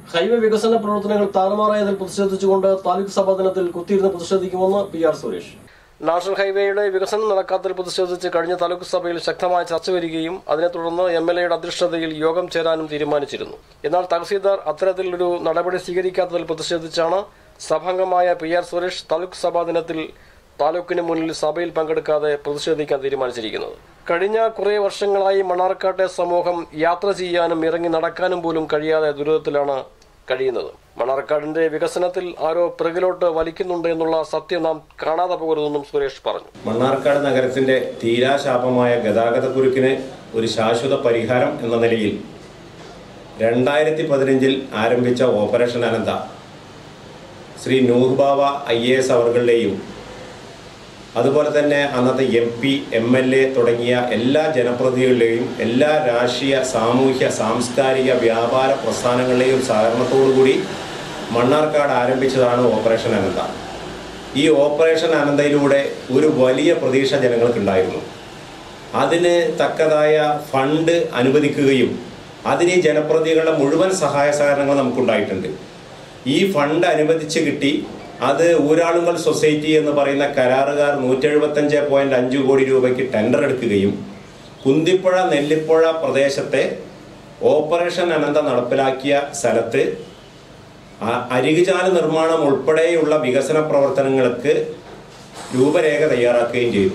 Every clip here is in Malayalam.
ഹൈവേ വികസന പ്രവർത്തനങ്ങൾ താറുമാറായതിൽ പ്രതിഷേധിച്ചുകൊണ്ട് താലൂക്ക് സഭാ ദിനത്തിൽ കുത്തിയിരുന്ന് പ്രതിഷേധിക്കുമെന്ന് പി ആർ സുരേഷ് നാഷണൽ ഹൈവേയുടെ വികസനം നടക്കാത്തതിൽ പ്രതിഷേധിച്ച് കഴിഞ്ഞ താലൂക്ക് സഭയിൽ ശക്തമായ ചർച്ച വരികയും അതിനെ തുടർന്ന് എം എൽ എയുടെ അധ്യക്ഷതയിൽ യോഗം ചേരാനും തീരുമാനിച്ചിരുന്നു എന്നാൽ തഹസീൽദാർ അത്തരത്തിലൊരു നടപടി സ്വീകരിക്കാത്തതിൽ പ്രതിഷേധിച്ചാണ് സഭാംഗമായ പി ആർ സുരേഷ് താലൂക്ക് സഭാ ദിനത്തിൽ താലൂക്കിന് മുന്നിൽ സഭയിൽ പങ്കെടുക്കാതെ പ്രതിഷേധിക്കാൻ തീരുമാനിച്ചിരിക്കുന്നത് കഴിഞ്ഞ കുറേ വർഷങ്ങളായി മണ്ണാർക്കാട്ടെ സമൂഹം യാത്ര ചെയ്യാനും ഇറങ്ങി നടക്കാനും പോലും കഴിയാതെ ദുരിതത്തിലാണ് കഴിയുന്നത് മണ്ണാർക്കാടിന്റെ വികസനത്തിൽ ആരോ പിറകിലോട്ട് വലിക്കുന്നുണ്ട് എന്നുള്ള സത്യം നാം കാണാതെ പോകരുതെന്നും സുരേഷ് പറഞ്ഞു മണ്ണാർക്കാട് നഗരത്തിന്റെ തീരാശാപമായ ഗതാഗതക്കുരുക്കിന് ഒരു ശാശ്വത പരിഹാരം എന്ന നിലയിൽ രണ്ടായിരത്തി പതിനഞ്ചിൽ ആരംഭിച്ച operation Ananta Shri Nooh Bava I A S അവറുകളുടെയും അതുപോലെ തന്നെ അന്നത്തെ M P M L A തുടങ്ങിയ എല്ലാ ജനപ്രതിനിധികളുടെയും എല്ലാ രാഷ്ട്രീയ സാമൂഹ്യ സാംസ്കാരിക വ്യാപാര പ്രസ്ഥാനങ്ങളുടെയും സഹകരണത്തോടുകൂടി മണ്ണാർക്കാട് ആരംഭിച്ചതാണ് ഓപ്പറേഷൻ അനന്ത ഈ ഓപ്പറേഷൻ അനന്തയിലൂടെ ഒരു വലിയ പ്രതീക്ഷ ജനങ്ങൾക്കുണ്ടായിരുന്നു അതിന് തക്കതായ ഫണ്ട് അനുവദിക്കുകയും അതിന് ഈ ജനപ്രതിനിധികളുടെ മുഴുവൻ സഹായ സഹകരണങ്ങൾ നമുക്കുണ്ടായിട്ടുണ്ട് ഈ ഫണ്ട് അനുവദിച്ച് കിട്ടി അത് ഊരാളുങ്കൽ സൊസൈറ്റി എന്ന് പറയുന്ന കരാറുകാർ നൂറ്റെഴുപത്തഞ്ച് പോയിന്റ് അഞ്ച് കോടി രൂപയ്ക്ക് ടെൻഡർ എടുക്കുകയും കുന്തിപ്പുഴ നെല്ലിപ്പുഴ പ്രദേശത്തെ ഓപ്പറേഷൻ അനന്ത നടപ്പിലാക്കിയ സ്ഥലത്ത് അ- അരികുചാല നിർമ്മാണം ഉൾപ്പെടെയുള്ള വികസന പ്രവർത്തനങ്ങൾക്ക് രൂപരേഖ തയ്യാറാക്കുകയും ചെയ്തു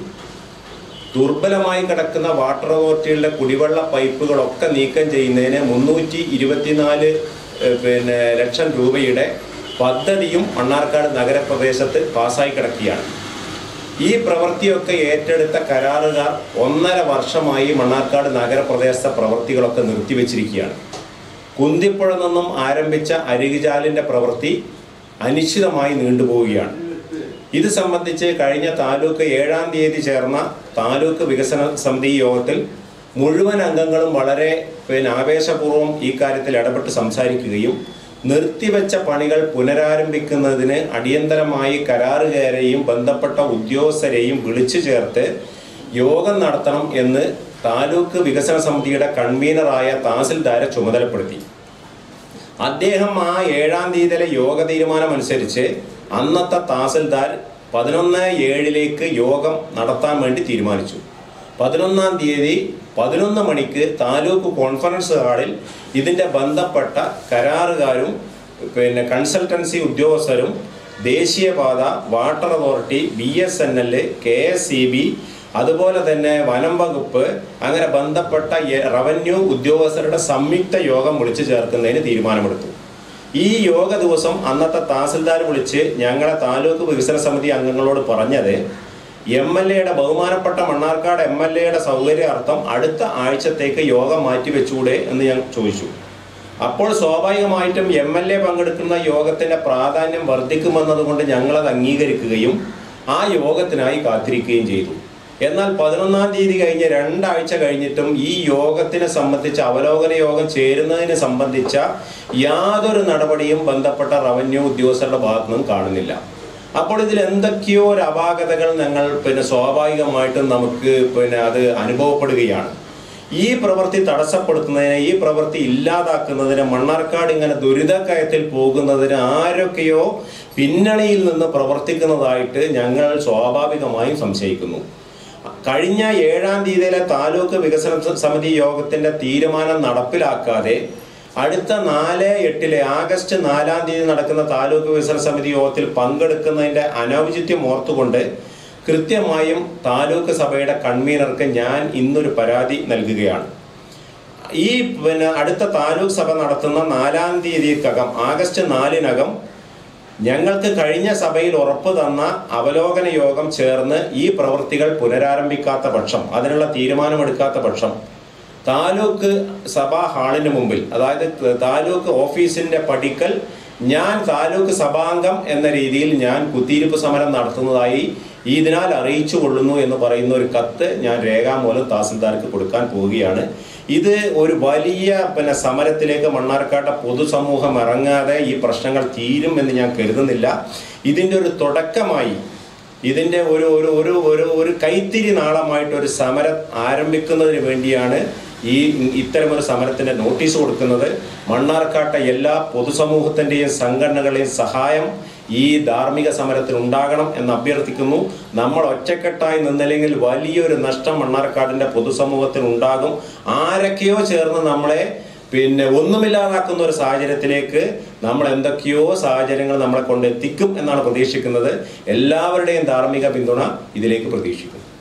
ദുർബലമായി കിടക്കുന്ന വാട്ടർ അതോറിറ്റികളുടെ കുടിവെള്ള പൈപ്പുകളൊക്കെ നീക്കം ചെയ്യുന്നതിന് മുന്നൂറ്റി ഇരുപത്തിനാല് ഏഹ്, പിന്നെ ലക്ഷം രൂപയുടെ പദ്ധതിയും മണ്ണാർക്കാട് നഗരപ്രദേശത്ത് പാസ്സായി കിടക്കുകയാണ് ഈ പ്രവൃത്തിയൊക്കെ ഏറ്റെടുത്ത കരാറുകാർ ഒന്നര വർഷമായി മണ്ണാർക്കാട് നഗരപ്രദേശത്തെ പ്രവൃത്തികളൊക്കെ നിർത്തിവെച്ചിരിക്കുകയാണ് കുന്തിപ്പുഴ നിന്നും ആരംഭിച്ച അരികുചാലിന്റെ പ്രവൃത്തി അനിശ്ചിതമായി നീണ്ടുപോവുകയാണ് ഇത് സംബന്ധിച്ച് കഴിഞ്ഞ താലൂക്ക് ഏഴാം തീയതി ചേർന്ന താലൂക്ക് വികസന സമിതി യോഗത്തിൽ മുഴുവൻ അംഗങ്ങളും വളരെ പിന്നെ ആവേശപൂർവ്വം ഈ കാര്യത്തിൽ ഇടപെട്ട് സംസാരിക്കുകയും നിർത്തിവെച്ച പണികൾ പുനരാരംഭിക്കുന്നതിന് അടിയന്തരമായി കരാറുകാരെയും ബന്ധപ്പെട്ട ഉദ്യോഗസ്ഥരെയും വിളിച്ചു ചേർത്ത് യോഗം നടത്തണം എന്ന് താലൂക്ക് വികസന സമിതിയുടെ കൺവീനറായ തഹസിൽദാരെ ചുമതലപ്പെടുത്തി അദ്ദേഹം ആ ഏഴാം തീയതിയിലെ യോഗ തീരുമാനം അനുസരിച്ച് അന്നത്തെ തഹസിൽദാർ പതിനൊന്ന് ഏഴിലേക്ക് യോഗം നടത്താൻ വേണ്ടി തീരുമാനിച്ചു പതിനൊന്നാം തീയതി പതിനൊന്ന് മണിക്ക് താലൂക്ക് കോൺഫറൻസ് ഹാളിൽ ഇതിൻ്റെ ബന്ധപ്പെട്ട കരാറുകാരും പിന്നെ കൺസൾട്ടൻസി ഉദ്യോഗസ്ഥരും ദേശീയപാത water authority B S N L K S C B അതുപോലെ തന്നെ വനം വകുപ്പ് അങ്ങനെ ബന്ധപ്പെട്ട എ- റവന്യൂ ഉദ്യോഗസ്ഥരുടെ സംയുക്ത യോഗം വിളിച്ചു ചേർക്കുന്നതിന് തീരുമാനമെടുത്തു ഈ യോഗ ദിവസം അന്നത്തെ തഹസിൽദാർ വിളിച്ച് ഞങ്ങളെ താലൂക്ക് വികസന സമിതി അംഗങ്ങളോട് പറഞ്ഞത് എം എൽ എയുടെ ബഹുമാനപ്പെട്ട മണ്ണാർക്കാട് എം എൽ എയുടെ സൗകര്യാർത്ഥം അടുത്ത ആഴ്ചത്തേക്ക് യോഗം മാറ്റിവെച്ചൂടെ എന്ന് ഞാൻ ചോദിച്ചു അപ്പോൾ സ്വാഭാവികമായിട്ടും എം എൽ എ പങ്കെടുക്കുന്ന യോഗത്തിന്റെ പ്രാധാന്യം വർദ്ധിക്കുമെന്നതുകൊണ്ട് ഞങ്ങളത് അംഗീകരിക്കുകയും ആ യോഗത്തിനായി കാത്തിരിക്കുകയും ചെയ്തു എന്നാൽ പതിനൊന്നാം തീയതി കഴിഞ്ഞ് രണ്ടാഴ്ച കഴിഞ്ഞിട്ടും ഈ യോഗത്തിനെ സംബന്ധിച്ച അവലോകന യോഗം ചേരുന്നതിനെ സംബന്ധിച്ച യാതൊരു നടപടിയും ബന്ധപ്പെട്ട റവന്യൂ ഉദ്യോഗസ്ഥരുടെ ഭാഗത്തു നിന്നും കാണുന്നില്ല അപ്പോൾ ഇതിൽ എന്തൊക്കെയോ ഒരു അപാകതകൾ ഞങ്ങൾ പിന്നെ സ്വാഭാവികമായിട്ടും നമുക്ക് പിന്നെ അത് അനുഭവപ്പെടുകയാണ് ഈ പ്രവൃത്തി തടസ്സപ്പെടുത്തുന്നതിന് ഈ പ്രവൃത്തി ഇല്ലാതാക്കുന്നതിന് മണ്ണാർക്കാട് ഇങ്ങനെ ദുരിതക്കയത്തിൽ പോകുന്നതിന് ആരൊക്കെയോ പിന്നണിയിൽ നിന്ന് പ്രവർത്തിക്കുന്നതായിട്ട് ഞങ്ങൾ സ്വാഭാവികമായും സംശയിക്കുന്നു കഴിഞ്ഞ ഏഴാം തീയതിയിലെ താലൂക്ക് വികസന സ- സമിതി യോഗത്തിന്റെ തീരുമാനം നടപ്പിലാക്കാതെ അടുത്ത നാല് എട്ടിലെ ആഗസ്റ്റ് നാലാം തീയതി നടക്കുന്ന താലൂക്ക് വികസന സമിതി യോഗത്തിൽ പങ്കെടുക്കുന്നതിന്റെ അനൗചിത്യം ഓർത്തുകൊണ്ട് കൃത്യമായും താലൂക്ക് സഭയുടെ കൺവീനർക്ക് ഞാൻ ഇന്നൊരു പരാതി നൽകുകയാണ് ഈ പിന്നെ അടുത്ത താലൂക്ക് സഭ നടത്തുന്ന നാലാം തീയതിക്കകം ആഗസ്റ്റ് നാലിനകം ഞങ്ങൾക്ക് കഴിഞ്ഞ സഭയിൽ ഉറപ്പ് തന്ന അവലോകന യോഗം ചേർന്ന് ഈ പ്രവൃത്തികൾ പുനരാരംഭിക്കാത്ത പക്ഷം അതിനുള്ള തീരുമാനമെടുക്കാത്ത പക്ഷം താലൂക്ക് സഭാ ഹാളിന് മുമ്പിൽ അതായത് താലൂക്ക് ഓഫീസിന്റെ പടിക്കൽ ഞാൻ താലൂക്ക് സഭാംഗം എന്ന രീതിയിൽ ഞാൻ കുത്തിയിരിപ്പ് സമരം നടത്തുന്നതായി ഇതിനാൽ അറിയിച്ചു കൊള്ളുന്നു എന്ന് പറയുന്ന ഒരു കത്ത് ഞാൻ രേഖാമൂലം തഹസിൽദാർക്ക് കൊടുക്കാൻ പോവുകയാണ് ഇത് ഒരു വലിയ പിന്നെ സമരത്തിലേക്ക് മണ്ണാർക്കാട്ടെ പൊതുസമൂഹം ഇറങ്ങാതെ ഈ പ്രശ്നങ്ങൾ തീരും എന്ന് ഞാൻ കരുതുന്നില്ല ഇതിൻ്റെ ഒരു തുടക്കമായി ഇതിൻ്റെ ഒരു ഒരു ഒരു ഒരു ഒരു കൈത്തിരി നാളമായിട്ട് ഒരു സമരം ആരംഭിക്കുന്നതിന് വേണ്ടിയാണ് ഈ ഇത്തരമൊരു സമരത്തിന് നോട്ടീസ് കൊടുക്കുന്നത് മണ്ണാർക്കാട്ടെ എല്ലാ പൊതുസമൂഹത്തിൻ്റെയും സംഘടനകളെയും സഹായം ഈ ധാർമ്മിക സമരത്തിന് ഉണ്ടാകണം എന്ന് അഭ്യർത്ഥിക്കുന്നു നമ്മൾ ഒറ്റക്കെട്ടായി നിന്നില്ലെങ്കിൽ വലിയൊരു നഷ്ടം മണ്ണാർക്കാടിൻ്റെ പൊതുസമൂഹത്തിന് ഉണ്ടാകും ആരൊക്കെയോ ചേർന്ന് നമ്മളെ പിന്നെ ഒന്നുമില്ലാതാക്കുന്ന ഒരു സാഹചര്യത്തിലേക്ക് നമ്മൾ എന്തൊക്കെയോ സാഹചര്യങ്ങൾ നമ്മളെ കൊണ്ട് എത്തിക്കും എന്നാണ് പ്രതീക്ഷിക്കുന്നത് എല്ലാവരുടെയും ധാർമ്മിക പിന്തുണ ഇതിലേക്ക് പ്രതീക്ഷിക്കുന്നു